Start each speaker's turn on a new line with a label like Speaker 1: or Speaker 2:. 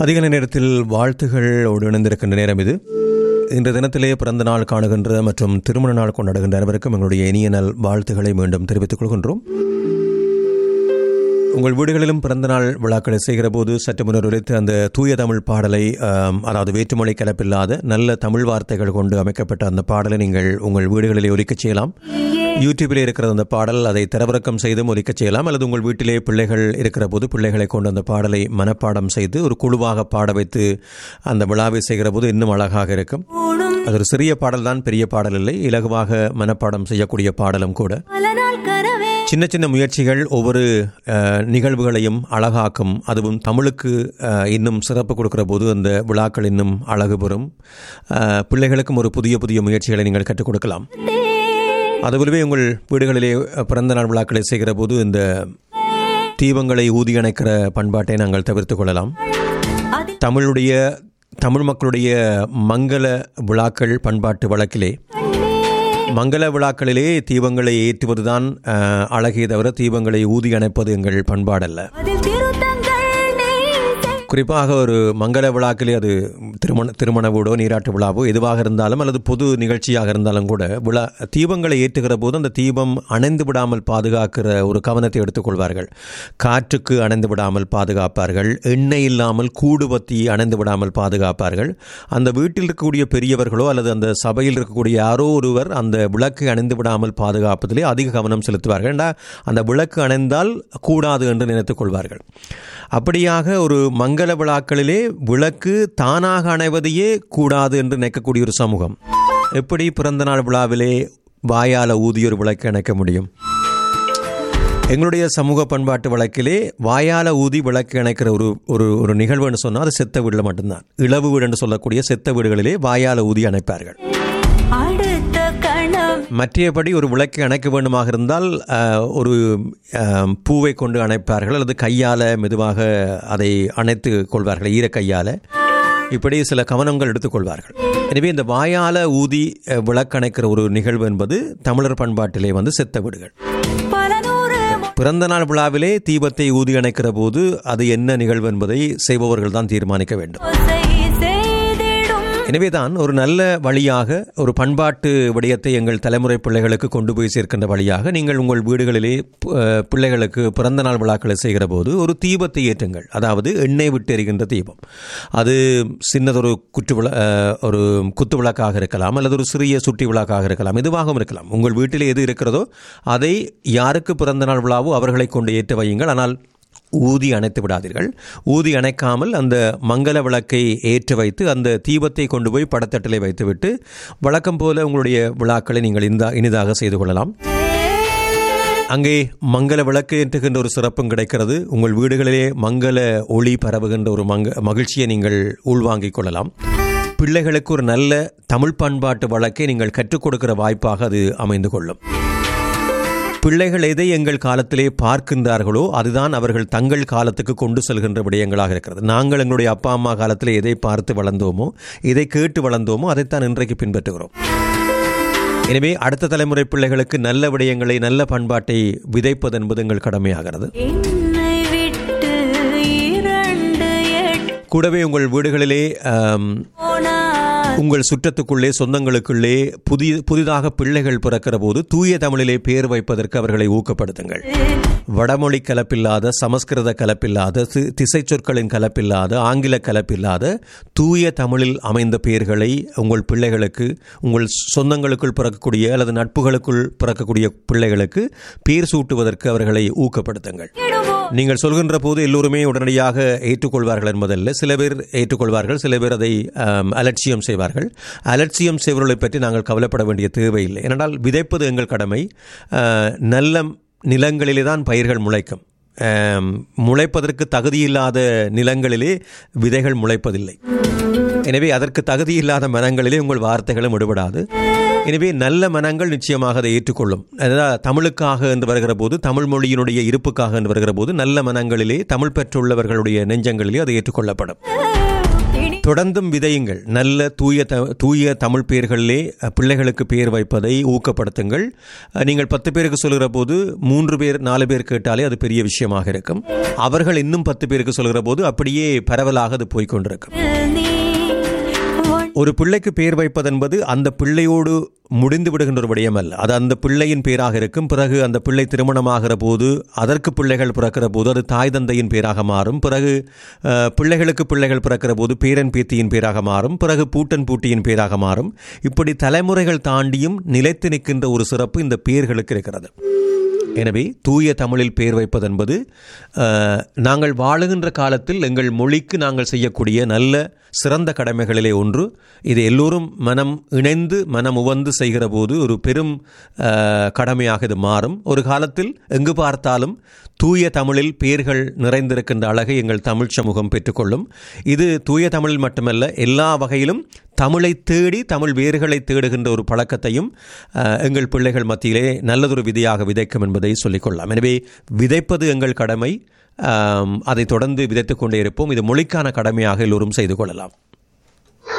Speaker 1: அதிக நேரத்தில் வாழ்த்துகளோடு இணைந்திருக்கின்ற நேரம் இது இன்று தினத்திலே பிறந்த நாள் காணுகின்ற மற்றும் திருமண நாள் கொண்டாடுகின்ற அனைவருக்கும் எங்களுடைய இனிய நல் வாழ்த்துக்களை மீண்டும் தெரிவித்துக் கொள்கின்றோம் உங்கள் வீடுகளிலும் பிறந்த நாள் விழாக்களை செய்கிற போது சற்று முன்னர் உரைத்த அந்த தூய தமிழ் பாடலை ஆம், அதாவது வேற்றுமொழி கலப்பில்லாத நல்ல தமிழ் வார்த்தைகள் கொண்டு அமைக்கப்பட்ட அந்த பாடலை நீங்கள் உங்கள் வீடுகளிலே ஒலிக்கச் செய்யலாம் யூடியூபில் இருக்கிற அந்த பாடல் அதை தரவிறக்கம் செய்தும் ஒலிக்கச் செய்யலாம் அல்லது உங்கள் வீட்டிலே பிள்ளைகள் இருக்கிற போது பிள்ளைகளை கொண்டு அந்த பாடலை மனப்பாடம் செய்து ஒரு குழுவாக பாட வைத்து அந்த விழாவை செய்கிற போது இன்னும் அழகாக இருக்கும் அது ஒரு சிறிய பாடல் தான் பெரிய பாடல் இல்லை இலகுவாக மனப்பாடம் செய்யக்கூடிய பாடலும் கூட
Speaker 2: பல நாள் கனவே
Speaker 1: சின்ன சின்ன முயற்சிகள் ஒவ்வொரு அஹ், நிகழ்வுகளையும் அழகாக்கும் அதுவும் தமிழுக்கு அஹ், இன்னும் சிறப்பு கொடுக்கிற போது அந்த விழாக்கள் இன்னும் அழகு பெறும் அஹ், பிள்ளைகளுக்கும் ஒரு புதிய புதிய முயற்சிகளை நீங்கள் கற்றுக் கொடுக்கலாம் அதுபோலவே உங்கள் வீடுகளிலே அஹ், பிறந்த நாள் விழாக்களை செய்கிற போது இந்த தீபங்களை ஊதி அணைக்கிற பண்பாட்டை நாங்கள் தவிர்த்து கொள்ளலாம்
Speaker 2: அதில்
Speaker 1: தமிழுடைய தமிழ் மக்களுடைய மங்கள விழாக்கள் பண்பாட்டு வழக்கிலே மங்கள விழாக்களிலே தீபங்களை ஏற்றுவதுதான் அஹ், அழகே தவிர தீபங்களை ஊதி அணைப்பது எங்கள் பண்பாடல்ல
Speaker 2: அதில் திருத்தங்கள் நீ செய்-
Speaker 1: குறிப்பாக ஒரு மங்கள விழாக்களே அது திருமண திருமண வீடோ நீராட்டு விழாவோ எதுவாக இருந்தாலும் அல்லது பொது நிகழ்ச்சியாக இருந்தாலும் கூட விழா தீபங்களை ஏற்றுகிற போது அந்த தீபம் அணைந்து விடாமல் பாதுகாக்கிற ஒரு கவனத்தை எடுத்துக்கொள்வார்கள் காற்றுக்கு அணைந்து விடாமல் பாதுகாப்பார்கள் எண்ணெய் இல்லாமல் கூடு பத்தி அணைந்து விடாமல் பாதுகாப்பார்கள் அந்த வீட்டில் இருக்கக்கூடிய பெரியவர்களோ அல்லது அந்த சபையில் இருக்கக்கூடிய யாரோ ஒருவர் அந்த விளக்கு அணைந்து விடாமல் பாதுகாப்பதிலே அதிக கவனம் செலுத்துவார்கள் ஏண்டா அந்த விளக்கு அணைந்தால் கூடாது என்று நினைத்துக் கொள்வார்கள் அப்படியாக ஒரு மங்கள விழாக்களிலே விளக்கு தானாக அணைவதையே கூடாது என்று நினைக்கக்கூடிய ஒரு சமூகம் எப்படி பிறந்த நாள் விழாவிலே வாயால ஊதிய ஒரு விளக்கு அணைக்க முடியும் எங்களுடைய சமூக பண்பாட்டு வழக்கிலே வாயால ஊதி விளக்கு இணைக்கிற ஒரு ஒரு ஒரு நிகழ்வுன்னு சொன்னால் அது செத்த வீட்டில் மட்டும்தான் இளவு வீடு என்று சொல்லக்கூடிய செத்த வீடுகளிலே வாயால ஊதி அணைப்பார்கள்
Speaker 2: அடுத்த கணம்
Speaker 1: மற்றபடி ஒரு விளக்கு அணைக்க வேண்டுமாக இருந்தால் அஹ், ஒரு அஹ், பூவை கொண்டு அணைப்பார்கள் அல்லது கையால் மெதுவாக அதை அணைத்து கொள்வார்கள் ஈர கையால் இப்படி சில கவனங்கள் எடுத்துக்கொள்வார்கள் எனவே இந்த வாயால ஊதி அஹ், விளக்கணைக்கிற ஒரு நிகழ்வு என்பது தமிழர் பண்பாட்டிலே வந்து செத்த வீடுகள்
Speaker 2: பல நூறு
Speaker 1: பிறந்த நாள் விழாவிலே தீபத்தை ஊதி அணைக்கிற போது அது என்ன நிகழ்வு என்பதை செய்பவர்கள் தான் தீர்மானிக்க வேண்டும்
Speaker 2: ஓசை செய்திடும்
Speaker 1: எனவேதான் ஒரு நல்ல வழியாக ஒரு பண்பாட்டு விடயத்தை எங்கள் தலைமுறை பிள்ளைகளுக்கு கொண்டு போய் சேர்க்கின்ற வழியாக நீங்கள் உங்கள் வீடுகளிலே அஹ், பிள்ளைகளுக்கு பிறந்த நாள் விழாக்களை செய்கிற போது ஒரு தீபத்தை ஏற்றுங்கள் அதாவது எண்ணெய் விட்டு எரிகின்ற தீபம் அது சின்னதொரு குற்று விள அஹ், ஒரு குத்து விளக்காக இருக்கலாம் அல்லது ஒரு சிறிய சுட்டி விளக்காக இருக்கலாம் எதுவாகவும் இருக்கலாம் உங்கள் வீட்டில் எது இருக்கிறதோ அதை யாருக்கு பிறந்த நாள் விழாவோ அவர்களை கொண்டு ஏற்ற வையுங்கள் ஆனால் ஊதி அணைத்து விடாதீர்கள் ஊதி அணைக்காமல் அந்த மங்கள விளக்கை ஏற்றி வைத்து அந்த தீபத்தை கொண்டு போய் படத்தட்டிலே வைத்துவிட்டு வழக்கம் போல உங்களுடைய விழாக்களை நீங்கள் இந்தா இனிதாக செய்து கொள்ளலாம் அங்கே மங்கள விளக்கு ஏற்றுகின்ற ஒரு சிறப்பும் கிடைக்கிறது உங்கள் வீடுகளிலே மங்கள ஒளி பரவுகின்ற ஒரு மங்க மகிழ்ச்சியை நீங்கள் உள்வாங்கிக் கொள்ளலாம் பிள்ளைகளுக்கு ஒரு நல்ல தமிழ் பண்பாட்டு வழக்கை நீங்கள் கற்றுக் கொடுக்கிற வாய்ப்பாக அது அமைந்து கொள்ளும் பிள்ளைகள் எதை எங்கள் காலத்திலே பார்க்கின்றார்களோ அதுதான் அவர்கள் தங்கள் காலத்துக்கு கொண்டு செல்கின்ற விடயங்களாக இருக்கிறது நாங்கள் எங்களுடைய அப்பா அம்மா காலத்தில் எதை பார்த்து வளர்ந்தோமோ எதை கேட்டு வளர்ந்தோமோ அதைத்தான் இன்றைக்கு பின்பற்றுகிறோம் எனவே அடுத்த தலைமுறை பிள்ளைகளுக்கு நல்ல விடயங்களை நல்ல பண்பாட்டை விதைப்பது என்பது எங்கள் கடமையாகிறது
Speaker 2: என்னை விட்டு இரண்டு எட்டு
Speaker 1: கூடவே உங்கள் வீடுகளிலே ஆம்,
Speaker 2: போனார்
Speaker 1: உங்கள் சுற்றத்துக்குள்ளே சொந்தங்களுக்குள்ளே புதிய புதிதாக பிள்ளைகள் பிறக்கிற போது தூய தமிழிலே பேர் வைப்பதற்கு அவர்களை ஊக்கப்படுத்துங்கள் வடமொழி கலப்பில்லாத சமஸ்கிருத கலப்பில்லாத தி- திசை சொற்களின் கலப்பில்லாத ஆங்கில கலப்பில்லாத தூய தமிழில் அமைந்த பெயர்களை உங்கள் பிள்ளைகளுக்கு உங்கள் சொந்தங்களுக்குள் பிறக்கக்கூடிய அல்லது நட்புகளுக்குள் பிறக்கக்கூடிய பிள்ளைகளுக்கு பேர் சூட்டுவதற்கு அவர்களை ஊக்கப்படுத்துங்கள்
Speaker 2: இடுவோம்
Speaker 1: நீங்கள் சொல்கின்ற போது எல்லோருமே உடனடியாக ஏற்றுக்கொள்வார்கள் என்பதல்ல சில பேர் ஏற்றுக்கொள்வார்கள் சில பேர் அதை ஆம், அலட்சியம் செய்வார்கள் அலட்சியம் செய்வர்களை பற்றி நாங்கள் கவலைப்பட வேண்டிய தேவையில்லை ஏனென்றால் விதைப்பது எங்கள் கடமை ஆ, நல்ல நிலங்களிலே தான் பயிர்கள் முளைக்கும் ஆம், முளைப்பதற்கு தகுதியில்லாத நிலங்களிலே விதைகள் முளைப்பதில்லை எனவே அதற்கு தகுதியில்லாத மனங்களிலே உங்கள் வார்த்தைகளும் விடுபடாது எனவே நல்ல மனங்கள் நிச்சயமாக அதை ஏற்றுக்கொள்ளும் அதாவது தமிழுக்காக என்று வருகிற போது தமிழ் மொழியினுடைய இருப்புக்காக என்று வருகிற போது நல்ல மனங்களிலே தமிழ் பெற்றுள்ளவர்களுடைய நெஞ்சங்களிலே அது ஏற்றுக்கொள்ளப்படும்
Speaker 2: இனி
Speaker 1: தொடர்ந்தும் விதையுங்கள் நல்ல தூய த தூய தமிழ் பெயர்களிலே அஹ், பிள்ளைகளுக்கு பெயர் வைப்பதை ஊக்கப்படுத்துங்கள் அஹ், நீங்கள் பத்து பேருக்கு சொல்கிற போது மூன்று பேர் நாலு பேர் கேட்டாலே அது பெரிய விஷயமாக இருக்கும் அவர்கள் இன்னும் பத்து பேருக்கு சொல்கிற போது அப்படியே பரவலாக அது போய்க்கொண்டிருக்கும்
Speaker 2: நீ ஒன்
Speaker 1: ஒரு பிள்ளைக்கு பெயர் வைப்பதென்பது அந்த பிள்ளையோடு முடிந்து விடுகின்ற ஒரு விடயம் அல்ல அது அந்த பிள்ளையின் பேராக இருக்கும் பிறகு அந்த பிள்ளை திருமணமாகிற போது அதற்கு பிள்ளைகள் பிறக்கிற போது அது தாய் தந்தையின் பேராக மாறும் பிறகு அஹ், பிள்ளைகளுக்கு பிள்ளைகள் பிறக்கிற போது பேரன் பேத்தியின் பேராக மாறும் பிறகு பூட்டன் பூட்டியின் பேராக மாறும் இப்படி தலைமுறைகள் தாண்டியும் நிலைத்து நிற்கின்ற ஒரு சிறப்பு இந்த பெயர்களுக்கு இருக்கிறது எனவே தூய தமிழில் பெயர் வைப்பதென்பது அஹ், நாங்கள் வாழுகின்ற காலத்தில் எங்கள் மொழிக்கு நாங்கள் செய்யக்கூடிய நல்ல சிறந்த கடமைகளிலே ஒன்று இது எல்லோரும் மனம் இணைந்து மனம் உவந்து செய்கிற போது ஒரு பெரும் அஹ், கடமையாக இது மாறும் ஒரு காலத்தில் எங்கு பார்த்தாலும் தூய தமிழில் பெயர்கள் நிறைந்திருக்கின்ற அழகை எங்கள் தமிழ் சமூகம் பெற்றுக்கொள்ளும் இது தூய தமிழில் மட்டுமல்ல எல்லா வகையிலும் தமிழை தேடி தமிழ் வேர்களை தேடுகின்ற ஒரு பழக்கத்தையும் அஹ், எங்கள் பிள்ளைகள் மத்தியிலே நல்லதொரு விதையாக விதைக்கும் என்பதை சொல்லிக்கொள்ளலாம் எனவே விதைப்பது எங்கள் கடமை ஆம், அதை தொடர்ந்து விதைத்துக் கொண்டே இருப்போம் இது மொழிக்கான கடமையாக எல்லோரும் செய்து கொள்ளலாம்